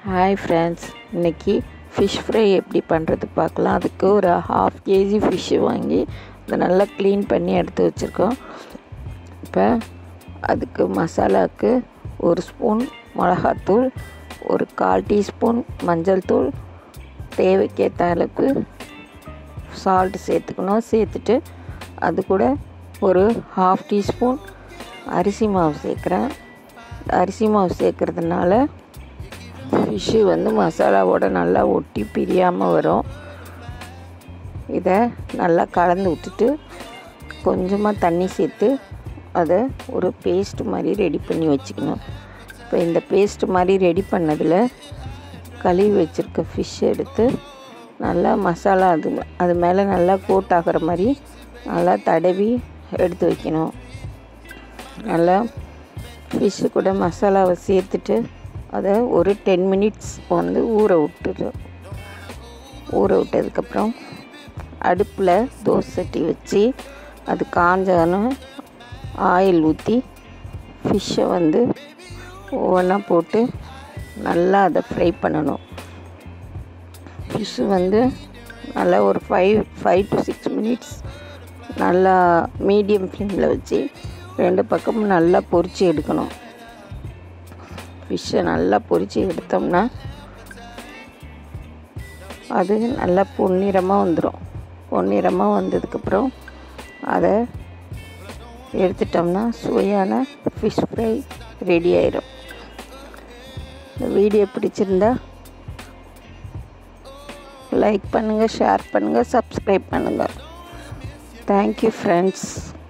hi friends இன்றைக்கி fish fry எப்படி பண்ணுறது பார்க்கலாம் அதுக்கு ஒரு ஹாஃப் கேஜி ஃபிஷ்ஷு வாங்கி அதை நல்லா க்ளீன் பண்ணி எடுத்து வச்சுருக்கோம் இப்போ அதுக்கு மசாலாவுக்கு ஒரு ஸ்பூன் மிளகாத்தூள் ஒரு கால் டீஸ்பூன் மஞ்சள் தூள் தேவைக்கேற்ற அளவுக்கு சால்ட் சேர்த்துக்கணும் சேர்த்துட்டு அது கூட ஒரு ஹாஃப் டீஸ்பூன் அரிசி மாவு சேர்க்குறேன் அரிசி மாவு சேர்க்குறதுனால ஃபிஷ்ஷு வந்து மசாலாவோட நல்லா ஒட்டி பிரியாமல் வரும் இதை நல்லா கலந்து விட்டுட்டு கொஞ்சமாக தண்ணி சேர்த்து அதை ஒரு பேஸ்ட் மாதிரி ரெடி பண்ணி வச்சுக்கணும் இப்போ இந்த பேஸ்ட் மாதிரி ரெடி பண்ணதில் கழுவி வச்சுருக்க ஃபிஷ் எடுத்து நல்லா மசாலா அது அது மேலே நல்லா கோட் ஆகிற மாதிரி நல்லா தடவி எடுத்து வைக்கணும் நல்லா ஃபிஷ்ஷு கூட மசாலாவை சேர்த்துட்டு அதை ஒரு டென் மினிட்ஸ் வந்து ஊற விட்டுட்டு ஊற விட்டதுக்கப்புறம் அடுப்பில் தோசை சட்டி வச்சு அது காஞ்சானும் ஆயில் ஊற்றி ஃபிஷ்ஷை வந்து ஒவ்வொன்றா போட்டு நல்லா அதை ஃப்ரை பண்ணணும் ஃபிஷ்ஷு வந்து நல்லா ஒரு five five to six minutes நல்லா மீடியம் ஃப்ளேமில் வச்சு ரெண்டு பக்கமும் நல்லா பொரித்து எடுக்கணும் ஃபிஷ்ஷை நல்லா பொரித்து எடுத்தோம்னா அது நல்லா பொன்னிறமாக வந்துடும் பொன்னிறமாக வந்ததுக்கப்புறம் அதை எடுத்துட்டோம்னா சுவையான ஃபிஷ் ஃப்ரை ரெடி ஆயிடும் இந்த வீடியோ பிடிச்சிருந்தா லைக் பண்ணுங்கள் ஷேர் பண்ணுங்கள் சப்ஸ்கிரைப் பண்ணுங்கள் தேங்க்யூ ஃப்ரெண்ட்ஸ்